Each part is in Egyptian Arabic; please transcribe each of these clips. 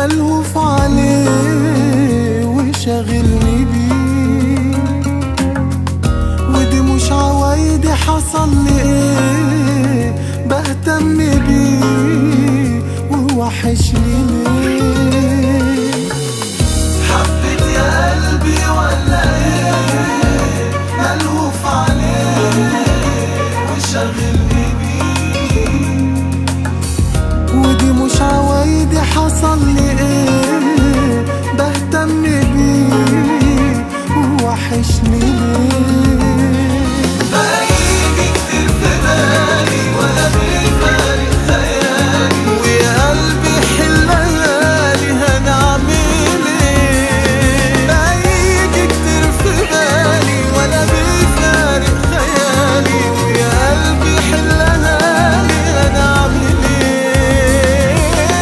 ملهوف عليه وشاغلني بيه ودي مش عوايدي حصل لي ايه بهتم بيه ووحشني ليه حبيت يا قلبي ولا ايه ملهوف عليه وشاغلني بيه ودي مش عوايدي حصل لي ايه بهتم بيه ووحشني ليه بقى يجي كتير في بالي ولا بيفارق خيالي ويا قلبي حلالي هنعمل ايه بقى يجي كتير في بالي ولا بيفارق خيالي ويا قلبي حلالي هنعمل ايه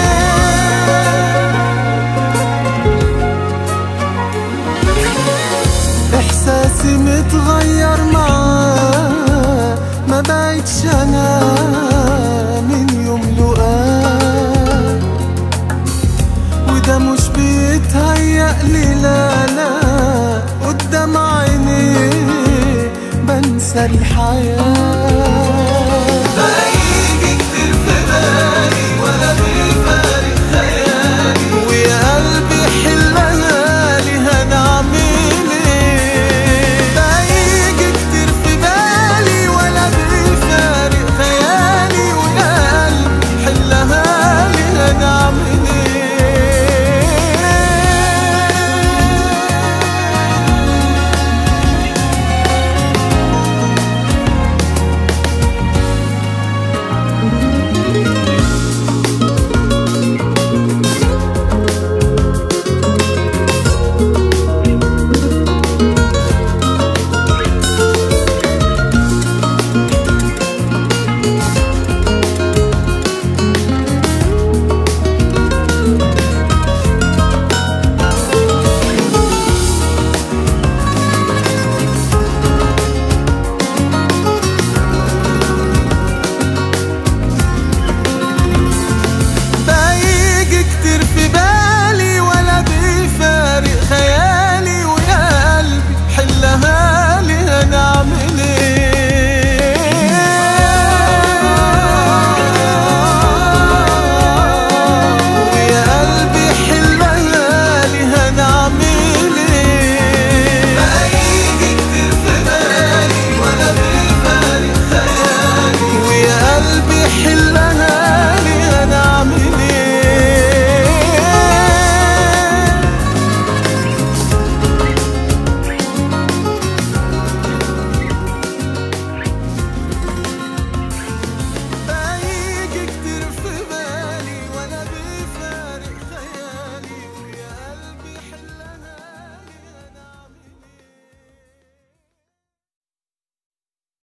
احساسي متغير معاه ما بقتش انا من يوم لقاه وده مش بيتهيأ لي لا لا قدام عينيه بنسى الحياه